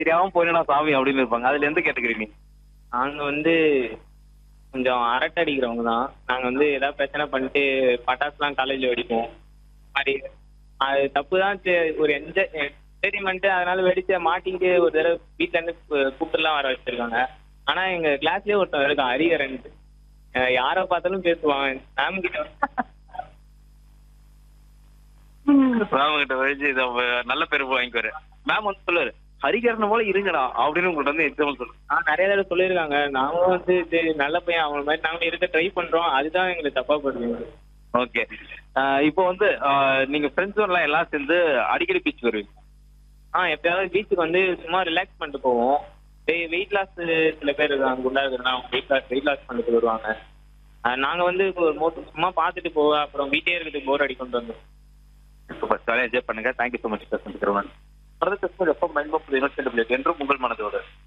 தெரியாம போயிடா சாமி அப்படின்னு இருப்பாங்க அதுல எந்த கேட்டகரி நீ நாங்க வந்து கொஞ்சம் அரட்டை அடிக்கிறவங்க தான் நாங்க வந்து ஏதாவது பிரச்சனை பண்ணிட்டு பட்டாசுலாம் காலேஜ்ல வெடிப்போம் மாதிரி அது தப்பு தான் சரி, ஒரு என்ஜாய் என்டர்டைன்மெண்ட் அதனால வெடிச்ச மாட்டிக்கிட்டு ஒரு தடவை வீட்ல இருந்து கூ- கூப்பிட்டுலாம் வர வச்சிருக்காங்க ஆனா எங்க கிளாஸ்லயே ஒருத்தன் இருக்கான் ஹரிகரன் யாரை பார்த்தாலும் பேசுவான் மேம் கிட்ட மேம் கிட்ட வச்சு இதை அவ- நல்ல பேர் வாங்கிக்குவாரு மேம் வந்து சொல்லுவாரு ஹரிகரன் போல இருங்கடா அப்படின்னு உங்கள்ட்ட வந்து எக்ஸாம்பிள் சொல்லு ஆஹ் நிறைய தடவை சொல்லியிருக்காங்க நாங்களும் வந்து சரி நல்ல பையன் அவங்க மாதிரி நாங்களும் இருக்க ட்ரை பண்றோம் அதுதான் எங்களுக்கு தப்பா படுது ஓகே இப்போ வந்து ஆஹ் நீங்க ஃப்ரெண்ட்ஸ் எல்லாம் எல்லாம் சேர்ந்து அடிக்கடி பீச் வருவீங்க ஆ எப்பயாவது பீச்சுக்கு வந்து சும்மா ரிலாக்ஸ் பண்ணிட்டு போவோம் வெயிட் லாஸ் சில பேர் இருக்காங்க குண்டா இருக்கிறனா அவங்க வெயிட் லாஸ் வெயிட் லாஸ் பண்ணிட்டு வருவாங்க ஆ, நாங்க வந்து ஒரு மோட்டர் சும்மா பார்த்துட்டு போக அப்புறம் வீட்டே இருக்கிறதுக்கு போர் அடிக்கொண்டு வந்தோம் சூப்பர் ஜாலியாக என்ஜாய் பண்ணுங்க தேங்க்யூ ஸோ மச் பேசுறதுக்கு ஃபர்தர் கஸ்டமர் எப்போ மைண்ட் ஆஃப் என்றும் உங்கள் மனதோடு